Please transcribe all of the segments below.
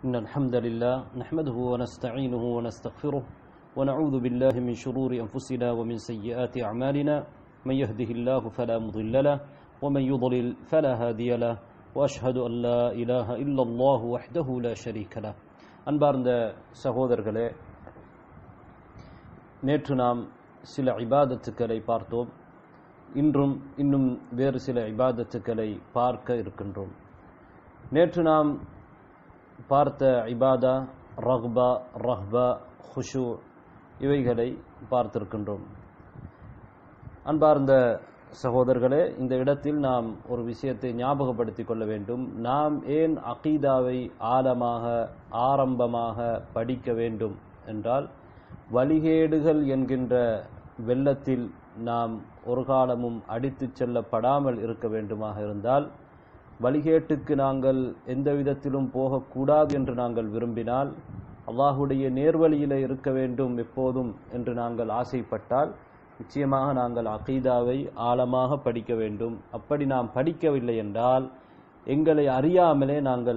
إن الحمد لله نحمده ونستعينه ونستغفره ونعوذ بالله من شرور أنفسنا ومن سيئات أعمالنا من يهده الله فلا مضل له ومن يضلل فلا هادي له وأشهد أن لا إله إلا الله وحده لا شريك له அன்பார்ந்த சகோதரர்களே நேற்று நாம் சில இபாதத்துக்களை பார்த்தோம் இன்றும் இன்னும் வேறு சில இபாதத்துக்களை பார்க்க இருக்கின்றோம் நேற்று நாம் பார்த்த இபாதா ரஹ்பா ரஹ்பா ஹுஷு இவைகளை பார்த்திருக்கின்றோம் அன்பார்ந்த சகோதரர்களே இந்த இடத்தில் நாம் ஒரு விஷயத்தை ஞாபகப்படுத்திக் கொள்ள வேண்டும் நாம் ஏன் அகீதாவை ஆழமாக ஆரம்பமாக படிக்க வேண்டும் என்றால் வழிகேடுகள் என்கின்ற வெள்ளத்தில் நாம் ஒரு காலமும் அடித்துச் செல்லப்படாமல் இருக்க வேண்டுமாக இருந்தால் வழிகேட்டுக்கு நாங்கள் எந்த விதத்திலும் போகக்கூடாது என்று நாங்கள் விரும்பினால் அல்லாஹுடைய நேர்வழியில இருக்க வேண்டும் எப்போதும் என்று நாங்கள் ஆசைப்பட்டால் நிச்சயமாக நாங்கள் அகீதாவை ஆழமாக படிக்க வேண்டும் அப்படி நாம் படிக்கவில்லை என்றால் எங்களை அறியாமலே நாங்கள்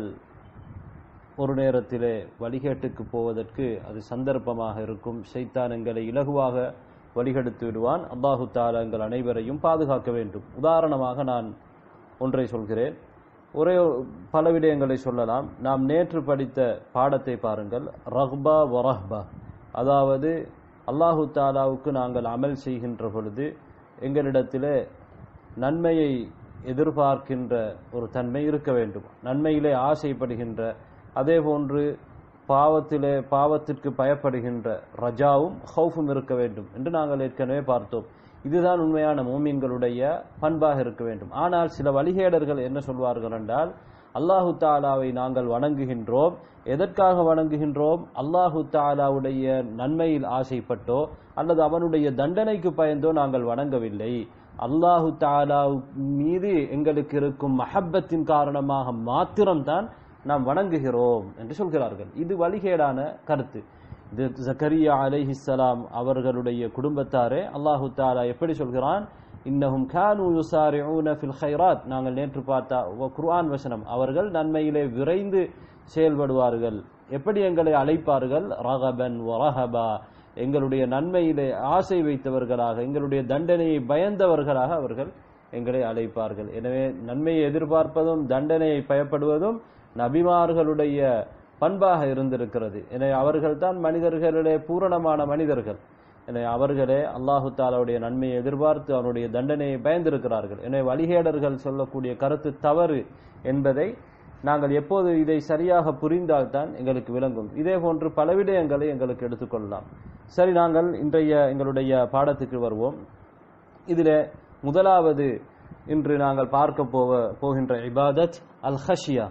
ஒரு நேரத்திலே வழிகேட்டுக்கு போவதற்கு அது சந்தர்ப்பமாக இருக்கும் ஷைத்தான் எங்களை இலகுவாக வழிகெடுத்து விடுவான் அல்லாஹு தாலா எங்கள் அனைவரையும் பாதுகாக்க வேண்டும் உதாரணமாக நான் ஒன்றை சொல்கிறேன் ஒரே பல விடயங்களை சொல்லலாம் நாம் நேற்று படித்த பாடத்தை பாருங்கள் ரஹ்பா வரஹ்பா அதாவது அல்லாஹு தாலாவுக்கு நாங்கள் அமல் செய்கின்ற பொழுது எங்களிடத்திலே நன்மையை எதிர்பார்க்கின்ற ஒரு தன்மை இருக்க வேண்டும் நன்மையிலே ஆசைப்படுகின்ற அதே போன்று பாவத்திலே பாவத்திற்கு பயப்படுகின்ற ரஜாவும் ஹவுஃபும் இருக்க வேண்டும் என்று நாங்கள் ஏற்கனவே பார்த்தோம் இதுதான் உண்மையான மோமீன்களுடைய பண்பாக இருக்க வேண்டும் ஆனால் சில வழிகேடர்கள் என்ன சொல்வார்கள் என்றால் அல்லாஹு தாலாவை நாங்கள் வணங்குகின்றோம் எதற்காக வணங்குகின்றோம் அல்லாஹு தாலாவுடைய நன்மையில் ஆசைப்பட்டோ அல்லது அவனுடைய தண்டனைக்கு பயந்தோ நாங்கள் வணங்கவில்லை அல்லாஹு தாலா மீது எங்களுக்கு இருக்கும் மஹப்பத்தின் காரணமாக மாத்திரம்தான் நாம் வணங்குகிறோம் என்று சொல்கிறார்கள் இது வழிகேடான கருத்து இது ஜக்கரியா அலைஹிஸ்ஸலாம் அவர்களுடைய குடும்பத்தாரே அல்லாஹு தாலா எப்படி சொல்கிறான் இன்னஹும் கானு யுசாரிஊன ஃபில் ஹைராத் நாங்கள் நேற்று பார்த்த குர்ஆன் வசனம் அவர்கள் நன்மையிலே விரைந்து செயல்படுவார்கள் எப்படி எங்களை அழைப்பார்கள் ரகபன் வரஹபா எங்களுடைய நன்மையிலே ஆசை வைத்தவர்களாக எங்களுடைய தண்டனையை பயந்தவர்களாக அவர்கள் எங்களை அழைப்பார்கள் எனவே நன்மையை எதிர்பார்ப்பதும் தண்டனையை பயப்படுவதும் நபிமார்களுடைய பண்பாக இருந்திருக்கிறது எனவே அவர்கள் தான் மனிதர்களிலே பூரணமான மனிதர்கள் எனவே அவர்களே அல்லாஹு தாலாவுடைய நன்மையை எதிர்பார்த்து அவனுடைய தண்டனையை பயந்திருக்கிறார்கள் எனவே வழிகேடர்கள் சொல்லக்கூடிய கருத்து தவறு என்பதை நாங்கள் எப்போது இதை சரியாக புரிந்தால்தான் எங்களுக்கு விளங்கும் இதே போன்று பல விடயங்களை எங்களுக்கு எடுத்துக்கொள்ளலாம் சரி நாங்கள் இன்றைய எங்களுடைய பாடத்துக்கு வருவோம் இதில் முதலாவது இன்று நாங்கள் பார்க்க போவ போகின்ற இபாதத் அல் ஹஷியா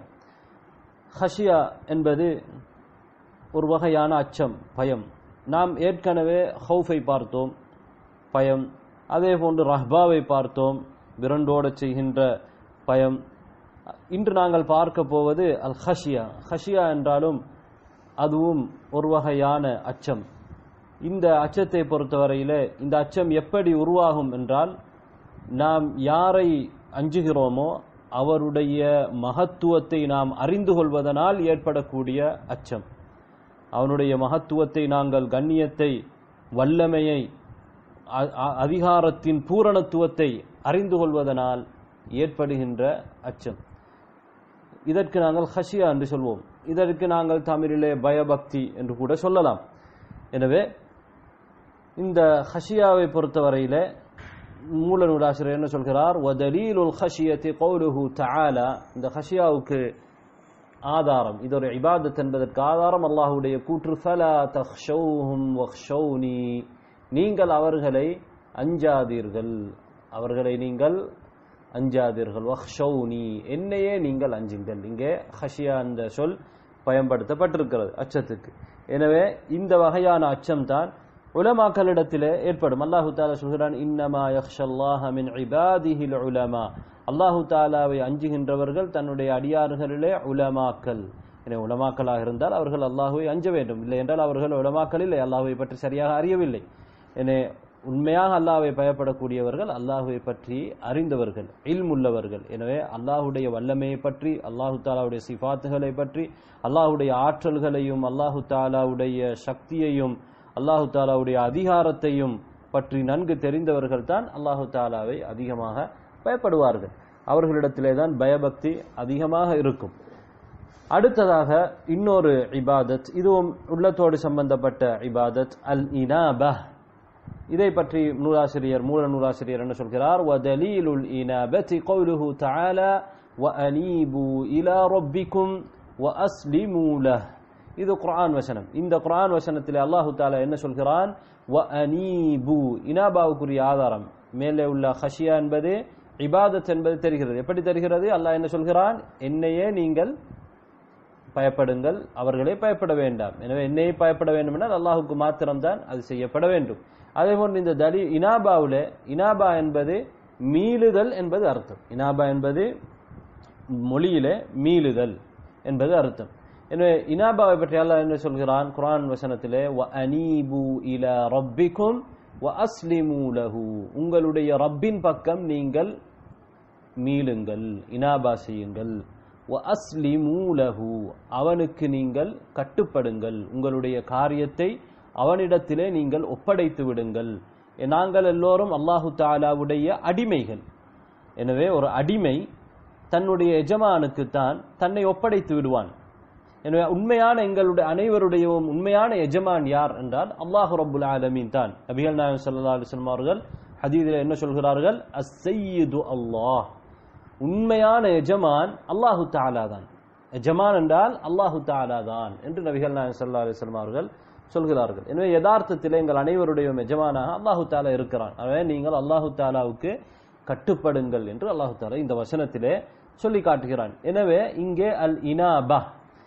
ஹஷியா என்பது ஒரு வகையான அச்சம் பயம் நாம் ஏற்கனவே ஹவுஃபை பார்த்தோம் பயம் அதே போன்று ரஹ்பாவை பார்த்தோம் விரண்டோட செய்கின்ற பயம் இன்று நாங்கள் பார்க்க போவது அல் ஹஷியா ஹஷியா என்றாலும் அதுவும் ஒரு வகையான அச்சம் இந்த அச்சத்தை பொறுத்தவரையிலே இந்த அச்சம் எப்படி உருவாகும் என்றால் நாம் யாரை அஞ்சுகிறோமோ அவருடைய மகத்துவத்தை நாம் அறிந்து கொள்வதனால் ஏற்படக்கூடிய அச்சம் அவனுடைய மகத்துவத்தை நாங்கள் கண்ணியத்தை வல்லமையை அதிகாரத்தின் பூரணத்துவத்தை அறிந்து கொள்வதனால் ஏற்படுகின்ற அச்சம் இதற்கு நாங்கள் ஹஷியா என்று சொல்வோம் இதற்கு நாங்கள் தமிழிலே பயபக்தி என்று கூட சொல்லலாம் எனவே இந்த ஹஷியாவை பொறுத்தவரையிலே மூல நூலாசிரியர் என்ன சொல்கிறார் வதலீலுல் ஹஷியத்தி கௌலுஹு தஆலா இந்த ஹஷியாவுக்கு ஆதாரம் இது ஒரு இபாதத் என்பதற்கு ஆதாரம் அல்லாஹுடைய கூற்று ஃபலா தஹ்ஷௌஹும் வஹ்ஷௌனி நீங்கள் அவர்களை அஞ்சாதீர்கள் அவர்களை நீங்கள் அஞ்சாதீர்கள் வஹ்ஷௌனி என்னையே நீங்கள் அஞ்சுங்கள் இங்கே ஹஷியா அந்த சொல் பயன்படுத்தப்பட்டிருக்கிறது அச்சத்துக்கு எனவே இந்த வகையான அச்சம் தான் உலமாக்களிடத்திலே ஏற்படும் அல்லாஹு தாலா சொல்கிறான் இன்னமா யக்ஷல்லாஹ மின் இபாதிஹில் உலமா அல்லாஹு தாலாவை அஞ்சுகின்றவர்கள் தன்னுடைய அடியார்களிலே உலமாக்கல் எனவே உலமாக்களாக இருந்தால் அவர்கள் அல்லாஹுவை அஞ்ச வேண்டும் இல்லை என்றால் அவர்கள் உலமாக்கல் இல்லை அல்லாஹுவை பற்றி சரியாக அறியவில்லை எனவே உண்மையாக அல்லாஹ்வை பயப்படக்கூடியவர்கள் அல்லாஹ்வை பற்றி அறிந்தவர்கள் இல்முள்ளவர்கள் எனவே அல்லாஹுடைய வல்லமையை பற்றி அல்லாஹு தாலாவுடைய சிஃபாத்துகளை பற்றி அல்லாஹுடைய ஆற்றல்களையும் அல்லாஹு தாலாவுடைய சக்தியையும் அல்லாஹு தாலாவுடைய அதிகாரத்தையும் பற்றி நன்கு தெரிந்தவர்கள் தான் அல்லாஹு தாலாவை அதிகமாக பயப்படுவார்கள் அவர்களிடத்திலே தான் பயபக்தி அதிகமாக இருக்கும் அடுத்ததாக இன்னொரு இபாதத் இதுவும் உள்ளத்தோடு சம்பந்தப்பட்ட இபாதத் அல் இனாபா இதை பற்றி நூலாசிரியர் மூல நூலாசிரியர் என்ன சொல்கிறார் وَدَلِيلُ الْإِنَابَةِ قَوْلُهُ تَعَالَى وَأَنِيبُوا إِلَى رَبِّكُمْ وَأَسْلِمُوا لَهُ இது குர்ஆன் வசனம் இந்த குர்ஆன் வசனத்திலே அல்லாஹு தாலா என்ன சொல்கிறான் وَأَنِيبُوا இனாபாவுக்குரிய ஆதாரம் மேலே உள்ள ஹஷியா என்பது இபாதத் என்பது தெரிகிறது எப்படி தெரிகிறது அல்லாஹ் என்ன சொல்கிறான் என்னையே நீங்கள் பயப்படுங்கள் அவர்களே பயப்பட வேண்டாம் எனவே என்னையே பயப்பட வேண்டும் என்றால் அல்லாஹுக்கு மாத்திரம்தான் அது செய்யப்பட வேண்டும் அதே போன்று இந்த தலி இனாபாவுல இனாபா என்பது மீளுதல் என்பது அர்த்தம் இனாபா என்பது மொழியிலே மீளுதல் என்பது அர்த்தம் எனவே இனாபாவை பற்றி அல்லாஹ் என்ன சொல்கிறான் குர்ஆன் வசனத்திலே வ அனீபு இல ரப்பிக்கும் வ அஸ்லிமு லஹு உங்களுடைய ரப்பின் பக்கம் நீங்கள் மீளுங்கள் இனாபா செய்யுங்கள் வ அஸ்லிமு லஹு அவனுக்கு நீங்கள் கட்டுப்படுங்கள் உங்களுடைய காரியத்தை அவனிடத்திலே நீங்கள் ஒப்படைத்து விடுங்கள் நாங்கள் எல்லோரும் அல்லாஹு தாலாவுடைய அடிமைகள் எனவே ஒரு அடிமை தன்னுடைய எஜமானுக்கு தான் தன்னை ஒப்படைத்து விடுவான் எனவே உண்மையான எங்களுடைய அனைவருடைய உண்மையான எஜமான் யார் என்றால் அல்லாஹு ரப்புல் ஆலமீன் தான் நபிகள் நாயகம் ஸல்லல்லாஹு அலைஹி வஸல்லம் அவர்கள் ஹதீஸில் என்ன சொல்கிறார்கள் அஸ்ஸையிது அல்லாஹ் உண்மையான எஜமான் அல்லாஹு தாலா தான் எஜமான் என்றால் அல்லாஹு தாலா தான் என்று நபிகள் நாயகம் ஸல்லல்லாஹு அலைஹி வஸல்லம் அவர்கள் சொல்கிறார்கள் எனவே யதார்த்தத்தில் எங்கள் அனைவருடைய எஜமானாக அல்லாஹு தாலா இருக்கிறான் எனவே நீங்கள் அல்லாஹு தாலாவுக்கு கட்டுப்படுங்கள் என்று அல்லாஹு தாலா இந்த வசனத்திலே சொல்லி காட்டுகிறான் எனவே இங்கே அல் இனாபா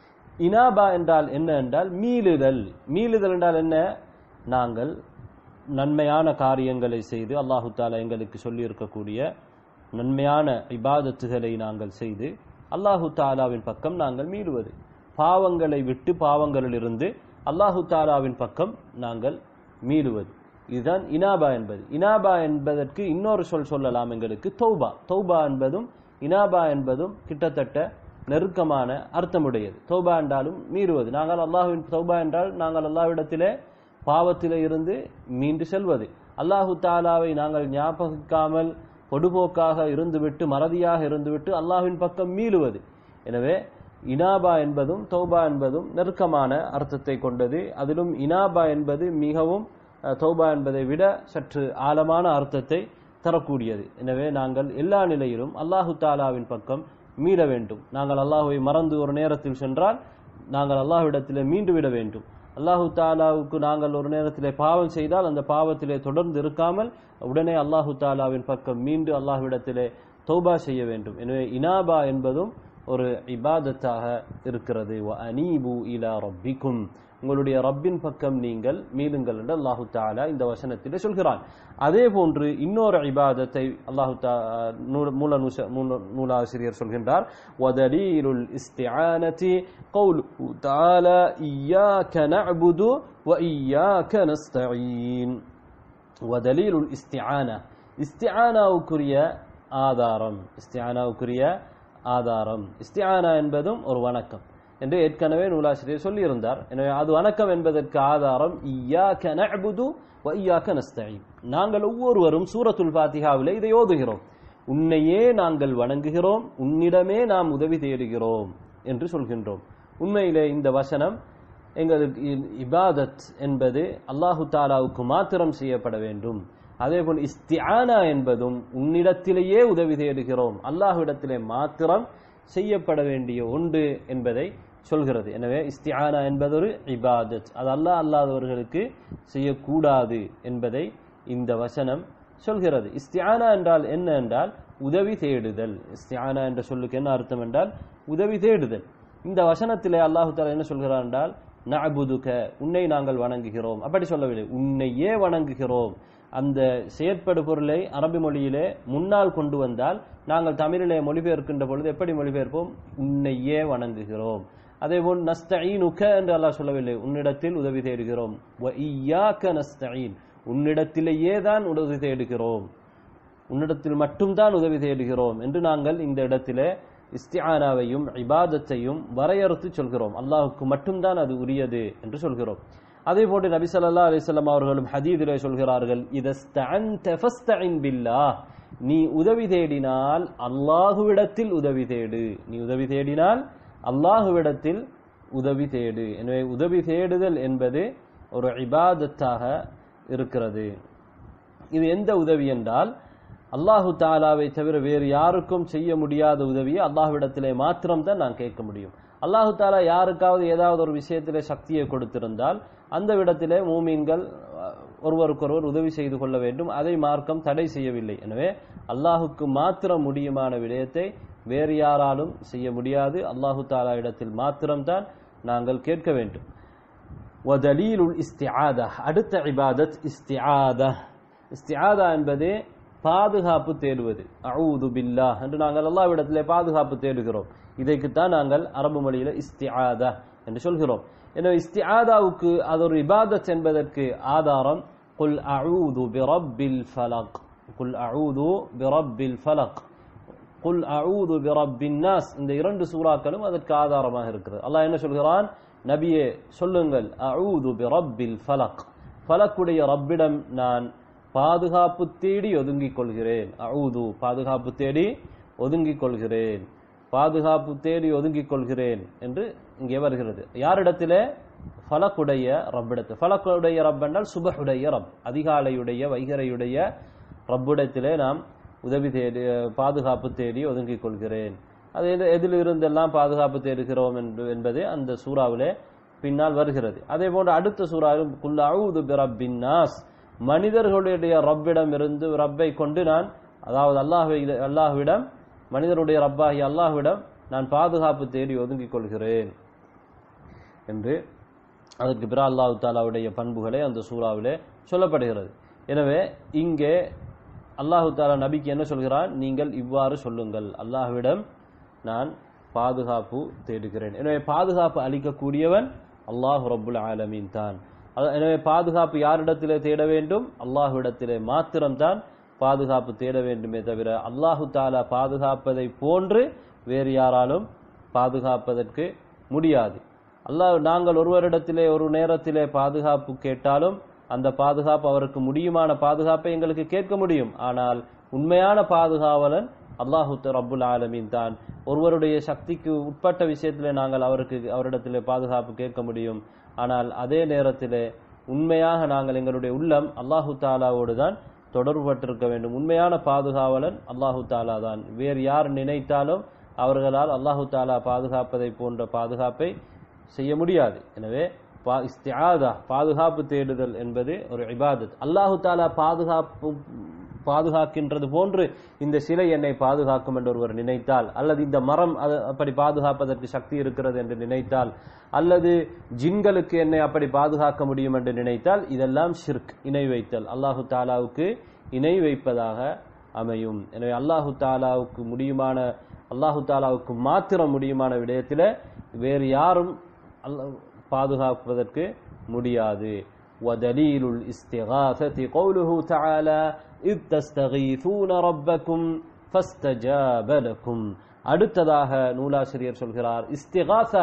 இனாபா என்றால் என்ன என்றால் மீளுதல் மீளுதல் என்றால் என்ன நாங்கள் நன்மையான காரியங்களை செய்து அல்லாஹு தாலா எங்களுக்கு சொல்லி இருக்கக்கூடிய நன்மையான இபாதத்துகளை நாங்கள் செய்து அல்லாஹு தாலாவின் பக்கம் நாங்கள் மீளுவது பாவங்களை விட்டு பாவங்களிலிருந்து அல்லாஹு தாலாவின் பக்கம் நாங்கள் மீளுவது இதுதான் இனாபா என்பது இனாபா என்பதற்கு இன்னொரு சொல் சொல்லலாம் எங்களுக்கு தௌபா தௌபா என்பதும் இனாபா என்பதும் கிட்டத்தட்ட நெருக்கமான அர்த்தமுடையது தௌபா என்றாலும் மீறுவது நாங்கள் அல்லாஹுவின் தௌபா என்றால் நாங்கள் அல்லாஹ்விடத்திலே பாவத்திலே இருந்து மீண்டு செல்வது அல்லாஹு தாலாவை நாங்கள் ஞாபகிக்காமல் பொடுபோக்காக இருந்துவிட்டு மறதியாக இருந்துவிட்டு அல்லாஹ்வின் பக்கம் மீளுவது எனவே இனாபா என்பதும் தௌபா என்பதும் நெருக்கமான அர்த்தத்தை கொண்டது அதிலும் இனாபா என்பது மிகவும் அஹ், தௌபா என்பதை விட சற்று ஆழமான அர்த்தத்தை தரக்கூடியது எனவே நாங்கள் எல்லா நிலையிலும் அல்லாஹு தாலாவின் பக்கம் மீள வேண்டும் நாங்கள் அல்லாஹுவை மறந்து ஒரு நேரத்தில் சென்றால் நாங்கள் அல்லாஹ்விடத்திலே மீண்டு விட வேண்டும் அல்லாஹு தாலாவுக்கு நாங்கள் ஒரு நேரத்திலே பாவம் செய்தால் அந்த பாவத்திலே தொடர்ந்து இருக்காமல் உடனே அல்லாஹு தாலாவின் பக்கம் மீண்டு அல்லாஹ்விடத்திலே தௌபா செய்ய வேண்டும் எனவே இனாபா என்பதும் ஒரு இபாதத்தாக இருக்கிறது வ அனீபு இலா ரப்பிக்கும் உங்களுடைய ரப்பின் பக்கம் நீங்கள் மீளுங்கள் என்று அல்லாஹு தாலா இந்த வசனத்திலே சொல்கிறான் அதே போன்று இன்னொரு இபாதத்தை அல்லாஹு தா நூல- மூல நூச- மூல- நூலாசிரியர் சொல்கின்றார் وَدَلِيلُ الْإِسْتِعَانَةِ قَوْلُهُ تَعَالَى إِيَّاكَ نَعْبُدُ وَإِيَّاكَ نَسْتَعِينُ وَدَلِيلُ الْإِسْتِعَانَةِ இஸ்திஆனாவுக்குரிய ஆதாரம் இஸ்திஆனாவுக்குரிய ஆதாரம் இஸ்திஆனா என்பதும் ஒரு வணக்கம் என்று ஏற்கனவே நூலாசிரியர் சொல்லியிருந்தார் எனவே அது வணக்கம் என்பதற்கு ஆதாரம் இய்யாக்க நஅ்புது வ இய்யாக்க நஸ்தஈன் நாங்கள் ஒவ்வொருவரும் சூரத்துல் ஃபாத்திஹாவிலே இதை ஓதுகிறோம் உன்னையே நாங்கள் வணங்குகிறோம் உன்னிடமே நாம் உதவி தேடுகிறோம் என்று சொல்கின்றோம் உண்மையிலே இந்த வசனம் எங்களுக்கு இ- இபாதத் என்பது அல்லாஹு தாலாவுக்கு மாத்திரம் செய்யப்பட வேண்டும் அதேபோல் இஸ்திஆனா என்பதும் உன்னிடத்திலேயே உதவி தேடுகிறோம் அல்லாஹ்விடத்திலே மாத்திரம் செய்யப்பட வேண்டிய ஒன்று என்பதை சொல்கிறது எனவே இஸ்திஆனா என்பதொரு இபாதத் அது அல்லாஹ் அல்லாதவர்களுக்கு செய்யக்கூடாது என்பதை இந்த வசனம் சொல்கிறது இஸ்திஆனா என்றால் என்ன என்றால் உதவி தேடுதல் இஸ்திஆனா என்ற சொல்லுக்கு என்ன அர்த்தம் என்றால் உதவி தேடுதல் இந்த வசனத்திலே அல்லாஹு தாலா என்ன சொல்கிறார் என்றால் நஅபுதுக உன்னை நாங்கள் வணங்குகிறோம் அப்படி சொல்லவில்லை உன்னையே வணங்குகிறோம் அந்த செயற்படு பொருளை அரபி மொழியிலே முன்னால் கொண்டு வந்தால் நாங்கள் தமிழிலே மொழிபெயர்க்கின்ற பொழுது எப்படி மொழிபெயர்ப்போம் உன்னையே வணங்குகிறோம் அதேபோல் நஸ்தஈனுக என்று அல்லாஹ் சொல்லவில்லை உன்னிடத்தில் உதவி தேடுகிறோம் வ இய்யாக்க நஸ்தஈன் உன்னிடத்திலேயே தான் உதவி தேடுகிறோம் உன்னிடத்தில் மட்டும்தான் உதவி தேடுகிறோம் என்று நாங்கள் இந்த இடத்திலே இஸ்திஆனாவையும் இபாதத்தையும் வரையறுத்து சொல்கிறோம் அல்லாஹுக்கு மட்டும்தான் அது உரியது என்று சொல்கிறோம் அதே போன்று நபி ஸல்லல்லாஹு அலைஹி வஸல்லம் அவர்களும் ஹதீதிலே சொல்கிறார்கள் இதஸ்தஅன்த ஃபஸ்தஇன் பில்லாஹ் நீ உதவி தேடினால் அல்லாஹுவிடத்தில் உதவி தேடு நீ உதவி தேடினால் அல்லாஹுவிடத்தில் உதவி தேடு எனவே உதவி தேடுதல் என்பது ஒரு இபாதத்தாக இருக்கிறது இது எந்த உதவி என்றால் அல்லாஹு தாலாவை தவிர வேறு யாருக்கும் செய்ய முடியாத உதவியை அல்லாஹ்விடத்திலே மாத்திரம்தான் நான் கேட்க முடியும் அல்லாஹு தாலா யாருக்காவது ஏதாவது ஒரு விஷயத்திலே சக்தியை கொடுத்திருந்தால் அந்த விடத்திலே மூமீன்கள் அஹ், ஒருவருக்கொருவர் உதவி செய்து கொள்ள வேண்டும் அதை மார்க்கம் தடை செய்யவில்லை எனவே அல்லாஹுக்கு மாத்திரம் முடியுமான விடயத்தை வேறு யாராலும் செய்ய முடியாது அல்லாஹு தாலா இடத்தில் மாத்திரம்தான் நாங்கள் கேட்க வேண்டும் وَدَلِيلُ الْإِسْتِعَاذَةِ அடுத்த இபாதத் இஸ்திஆதா இஸ்திஆதா என்பது பாதுகாப்பு தேடுவது அஊது பில்லாஹ் என்று நாங்கள் அல்லாஹ்விடத்திலே பாதுகாப்பு தேடுகிறோம் இதைக்குத்தான் நாங்கள் அரபு மொழியில இஸ்திஆதா என்று சொல்கிறோம் எனவே இஸ்திஆதாவுக்கு அது ஒரு இபாதத் என்பதற்கு ஆதாரம் குல் அஊது பிரப்பில் ஃபலக் குல் அஊது பிரப்பில் ஃபலக் குல் அஊது பிரப்பின் நாஸ் இந்த இரண்டு சூறாக்களும் அதற்கு ஆதாரமாக இருக்கிறது அல்லாஹ் என்ன சொல்கிறான் நபியே சொல்லுங்கள் அஊது பிரப்பில் ஃபலக் ஃபலக்குடைய ரப்பிடம் நான் பாதுகாப்பு தேடி ஒதுங்கிக் கொள்கிறேன் அஊது பாதுகாப்பு தேடி ஒதுங்கிக் கொள்கிறேன் பாதுகாப்பு தேடி ஒதுங்கிக் கொள்கிறேன் என்று இங்கே வருகிறது யாரிடத்திலே ஃபலக்குடைய ரப்பிடத்தில் ஃபலக்குடைய ரப் என்றால் சுபஹுடைய ரப் அதிகாலையுடைய வைகரையுடைய ரப்பிடத்திலே நாம் உதவி தேடி பாதுகாப்பு தேடி ஒதுங்கிக் கொள்கிறேன் அது எது எதில் இருந்தெல்லாம் பாதுகாப்பு தேடுகிறோம் என்று என்பது அந்த சூறாவிலே பின்னால் வருகிறது அதே போன்று அடுத்த சூறாவில் குல் அஊது பிரப்பின் நாஸ் மனிதர்களுடைய ரப்பிடம் இருந்து ரப்பை கொண்டு நான் அதாவது அல்லாஹ்வை அல்லாஹ்விடம் மனிதருடைய ரப்பாகி அல்லாஹ்விடம் நான் பாதுகாப்பு தேடி ஒதுங்கிக் கொள்கிறேன் என்று அதற்கு பிற அல்லாஹு தாலாவுடைய பண்புகளே அந்த சூறாவிலே சொல்லப்படுகிறது எனவே இங்கே அல்லாஹு தாலா நபிக்கு என்ன சொல்கிறான் நீங்கள் இவ்வாறு சொல்லுங்கள் அல்லாஹ்விடம் நான் பாதுகாப்பு தேடுகிறேன் எனவே பாதுகாப்பு அளிக்கக்கூடியவன் அல்லாஹ் ரப்புல் ஆலமீன் தான் அத- எனவே பாதுகாப்பு யாரிடத்திலே தேட வேண்டும் அல்லாஹ்விடத்திலே மாத்திரம்தான் பாதுகாப்பு தேட வேண்டுமே தவிர அல்லாஹு தாலா பாதுகாப்பதை போன்று வேறு யாராலும் பாதுகாப்பதற்கு முடியாது அல்லாஹ் நாங்கள் ஒருவரிடத்திலே ஒரு நேரத்திலே பாதுகாப்பு கேட்டாலும் அந்த பாதுகாப்பு அவருக்கு முடியுமான பாதுகாப்பை எங்களுக்கு கேட்க முடியும் ஆனால் உண்மையான பாதுகாவலன் அல்லாஹு ரப்புல் ஆலமீன் தான் ஒருவருடைய சக்திக்கு உட்பட்ட விஷயத்திலே நாங்கள் அவருக்கு அவரிடத்திலே பாதுகாப்பு கேட்க முடியும் ஆனால் அதே நேரத்திலே உண்மையாக நாங்கள் எங்களுடைய உள்ளம் அல்லாஹு தாலாவோடு தான் தொடர்புபட்டிருக்க வேண்டும் உண்மையான பாதுகாவலன் அல்லாஹு தாலா தான் வேறு யார் நினைத்தாலும் அவர்களால் அல்லாஹு தாலா பாதுகாப்பதை போன்ற பாதுகாப்பை செய்ய முடியாது எனவே பா- இஸ்திஆதா பாதுகாப்பு தேடுதல் என்பது ஒரு இபாதத் அல்லாஹு தாலா பாதுகாப்பு பாதுகாக்கின்றது போன்று இந்த சிலை என்னை பாதுகாக்கும் என்று ஒருவர் நினைத்தால் அல்லது இந்த மரம் அது அப்படி பாதுகாப்பதற்கு சக்தி இருக்கிறது என்று நினைத்தால் அல்லது ஜின்களுக்கு என்னை அப்படி பாதுகாக்க முடியும் என்று நினைத்தால் இதெல்லாம் ஷிர்க் இணை வைத்தல் அல்லாஹு தாலாவுக்கு இணை வைப்பதாக அமையும் எனவே அல்லாஹு தாலாவுக்கு முடியுமான அல்லாஹு தாலாவுக்கு மாத்திரம் முடியுமான விடயத்தில் வேறு யாரும் அல்லாஹ் பாதுகாப்பதற்கு முடியாது ودليل الاستغاثة قوله تعالى إذ تستغيثون ربكم فاستجاب لكم அடுத்ததாக நூலாசிரியர் சொல்கிறார் இஸ்திகாசா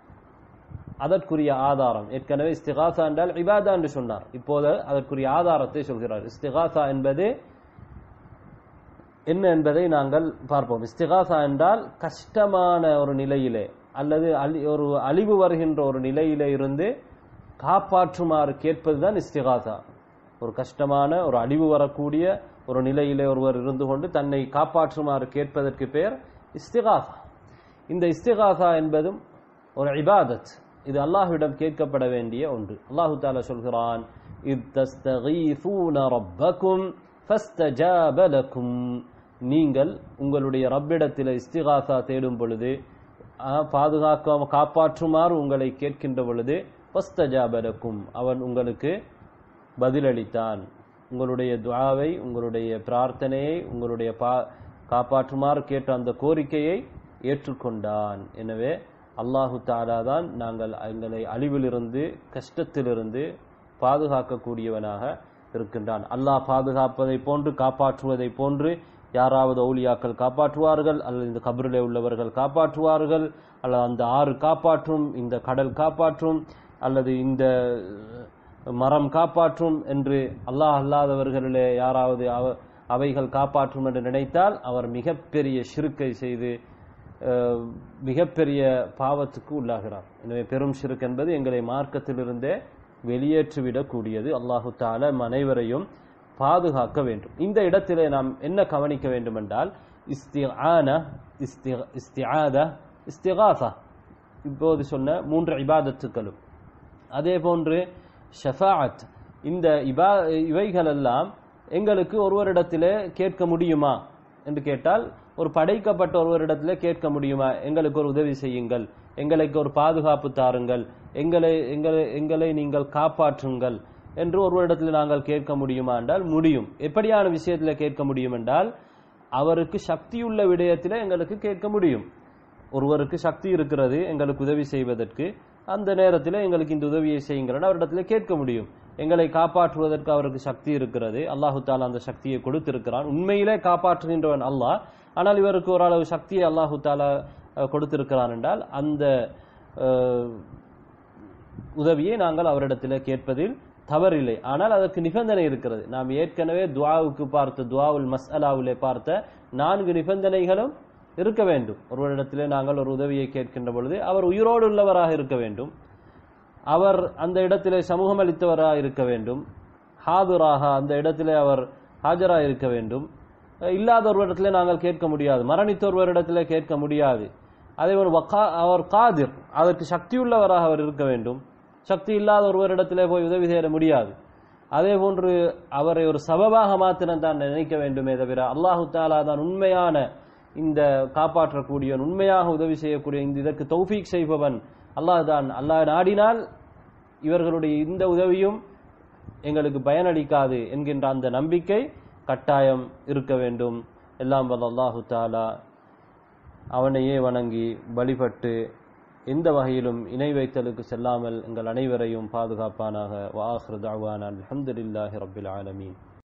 அதற்குரிய ஆதாரம் ஏற்கனவே இஸ்திகாசா என்றால் இபாதா என்று சொன்னார் இப்போது அதற்குரிய ஆதாரத்தை சொல்கிறார் இஸ்திகாசா என்பது என்ன என்பதை நாங்கள் பார்ப்போம் இஸ்திகாசா என்றால் கஷ்டமான ஒரு நிலையிலே அல்லது அழி- ஒரு அழிவு வருகின்ற ஒரு நிலையிலே இருந்து காப்பாற்றுமாறு கேட்பதுதான் இஸ்திகாசா ஒரு கஷ்டமான ஒரு அழிவு வரக்கூடிய ஒரு நிலையிலே ஒருவர் இருந்து கொண்டு தன்னை காப்பாற்றுமாறு கேட்பதற்கு பேர் இஸ்திகாசா இந்த இஸ்திகாசா என்பதும் ஒரு இபாதத் இது அல்லாஹ்விடம் கேட்கப்பட வேண்டிய ஒன்று அல்லாஹு தாலா சொல்கிறான் இத் தஸ்தகீஃபூன ரப்பக்கும் ஃபஸ்தஜாப லக்கும் நீங்கள் உங்களுடைய ரப்பிடத்தில் இஸ்திகாசா தேடும் பொழுது ஆ, பாதுகாக்க காப்பாற்றுமாறு உங்களை கேட்கின்ற பொழுது ஃபஸ்தஜாப லக்கும் அவன் உங்களுக்கு பதிலளித்தான் உங்களுடைய துஆவை உங்களுடைய பிரார்த்தனையை உங்களுடைய பா காப்பாற்றுமாறு கேட்ட அந்த கோரிக்கையை ஏற்றுக்கொண்டான் எனவே அல்லாஹு தாலா தான் நாங்கள் எங்களை அழிவிலிருந்து கஷ்டத்திலிருந்து பாதுகாக்கக்கூடியவனாக இருக்கின்றான் அல்லாஹ் பாதுகாப்பதை போன்று காப்பாற்றுவதை போன்று யாராவது அவுலியாக்கள் காப்பாற்றுவார்கள் அல்லது இந்த கபரிலே உள்ளவர்கள் காப்பாற்றுவார்கள் அல்லது அந்த ஆறு காப்பாற்றும் இந்த கடல் காப்பாற்றும் அல்லது இந்த மரம் காப்பாற்றும் என்று அல்லாஹ் அல்லாதவர்களிலே யாராவது அவ- அவைகள் காப்பாற்றும் என்று நினைத்தால் அவர் மிகப்பெரிய ஷிருக்கை செய்து அஹ், மிகப்பெரிய பாவத்துக்கு உள்ளாகிறார் எனவே பெரும் ஷிருக் என்பது எங்களை மார்க்கத்திலிருந்தே வெளியேற்றிவிடக்கூடியது அல்லாஹு தாலா நம் அனைவரையும் பாதுகாக்க வேண்டும் இந்த இடத்திலே நாம் என்ன கவனிக்க வேண்டும் என்றால் இஸ்திஆன இஸ்தி- இஸ்திஆத இஸ்திகாசா இப்போது சொன்ன மூன்று இபாதத்துக்களும் அதே போன்று ஷஃபாஅத் இந்த இபா இவைகளெல்லாம் எங்களுக்கு ஒருவரிடத்திலே கேட்க முடியுமா என்று கேட்டால் ஒரு படைக்கப்பட்ட ஒருவரிடத்திலே கேட்க முடியுமா எங்களுக்கு ஒரு உதவி செய்யுங்கள் எங்களுக்கு ஒரு பாதுகாப்பு தாருங்கள் எங்களை எங்களை எங்களை நீங்கள் காப்பாற்றுங்கள் என்று ஒருவரிடத்தில் நாங்கள் கேட்க முடியுமா என்றால் முடியும் எப்படியான விஷயத்தில் கேட்க முடியும் என்றால் அவருக்கு சக்தியுள்ள விடயத்திலே எங்களுக்கு கேட்க முடியும் ஒருவருக்கு சக்தி இருக்கிறது எங்களுக்கு உதவி செய்வதற்கு அந்த நேரத்தில் எங்களுக்கு இந்த உதவியை செய்யுங்கள் அவரிடத்தில் கேட்க முடியும் எங்களை காப்பாற்றுவதற்கு அவருக்கு சக்தி இருக்கிறது அல்லாஹு தாலா அந்த சக்தியை கொடுத்திருக்கிறான் உண்மையிலே காப்பாற்றுகின்றவன் அல்லாஹ் ஆனால் இவருக்கு ஓரளவு சக்தியை அல்லாஹு தாலா அஹ், கொடுத்திருக்கிறான் என்றால் அந்த அஹ், உதவியை நாங்கள் அவரிடத்தில் கேட்பதில் தவறில்லை ஆனால் அதற்கு நிபந்தனை இருக்கிறது நாம் ஏற்கனவே துவாவுக்கு பார்த்த துவாவுல் மஸ்அலாவிலே பார்த்த நான்கு நிபந்தனைகளும் இருக்க வேண்டும் ஒருவரிடத்திலே நாங்கள் ஒரு உதவியை கேட்கின்ற பொழுது அவர் உயிரோடு உள்ளவராக இருக்க வேண்டும் அவர் அந்த இடத்திலே சமூகம் அளித்தவராக இருக்க வேண்டும் ஹாதுராக அந்த இடத்திலே அவர் ஹாஜராக இருக்க வேண்டும் அஹ் இல்லாத ஒருவரிடத்திலே நாங்கள் கேட்க முடியாது மரணித்த ஒருவரிடத்திலே கேட்க முடியாது அதே போல் வக்கா அவர் காதிர் அதற்கு சக்தியுள்ளவராக அவர் இருக்க வேண்டும் சக்தி இல்லாத ஒருவரிடத்திலே போய் உதவி செய்ய முடியாது அதே போன்று அவரை ஒரு சபபாக மாத்திரம் தான் நினைக்க வேண்டுமே தவிர அல்லாஹு தாலா தான் உண்மையான இந்த காப்பாற்றக்கூடியவன் உண்மையாக உதவி செய்யக்கூடிய இந்த இதற்கு தௌஃபீக் செய்பவன் அல்லாஹ் தான் அல்லாஹ் நாடினால் இவர்களுடைய இந்த உதவியும் எங்களுக்கு பயனளிக்காது என்கின்ற அந்த நம்பிக்கை கட்டாயம் இருக்க வேண்டும் எல்லாம் வல்ல அல்லாஹு தாலா அவனையே வணங்கி வழிபட்டு எந்த வகையிலும் இணை வைத்தலுக்கு செல்லாமல் எங்கள் அனைவரையும் பாதுகாப்பானாக வாஹ்ரு தாவான அல்ஹம்துலில்லாஹி ரப்பில் ஆலமீன்